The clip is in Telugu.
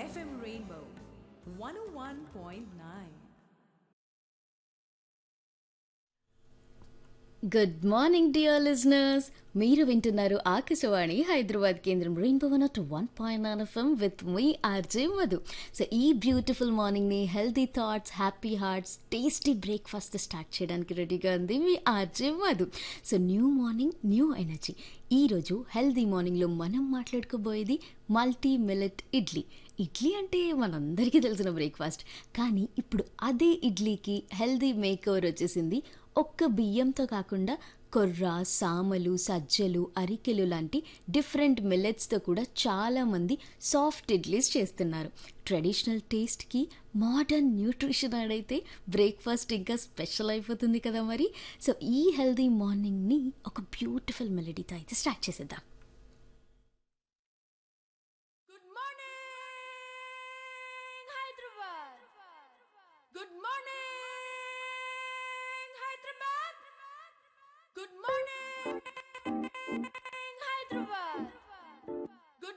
FM Rainbow 101.9. Good morning dear listeners మీరు వింటున్నారు ఆకాశవాణి హైదరాబాద్ కేంద్రం Rainbow one two one point nine FM with మీ ఆర్జే మధు సో ఈ బ్యూటిఫుల్ మార్నింగ్ని healthy thoughts happy hearts tasty breakfast start చేయడానికి రెడీగా ఉంది మీ RJ Madhu so new morning new energy ఈరోజు హెల్తీ మార్నింగ్లో మనం మాట్లాడుకోబోయేది మల్టీ మిల్లెట్ ఇడ్లీ ఇడ్లీ అంటే మనందరికీ తెలిసిన బ్రేక్ఫాస్ట్ కానీ ఇప్పుడు అదే ఇడ్లీకి హెల్దీ మేకవర్ వచ్చేసింది ఒక్క బియ్యంతో కాకుండా కొర్ర సామలు సజ్జలు అరికెలు లాంటి డిఫరెంట్ మిల్లెట్స్తో కూడా చాలామంది సాఫ్ట్ ఇడ్లీస్ చేస్తున్నారు ట్రెడిషనల్ టేస్ట్కి మోడర్న్ న్యూట్రిషన్ ఆడైతే బ్రేక్ఫాస్ట్ ఇంకా స్పెషల్ అయిపోతుంది కదా మరి సో ఈ హెల్దీ మార్నింగ్ని ఒక బ్యూటిఫుల్ మెలడీతో అయితే స్టార్ట్ చేసేద్దాం good morning Hyderabad good morning Hyderabad good morning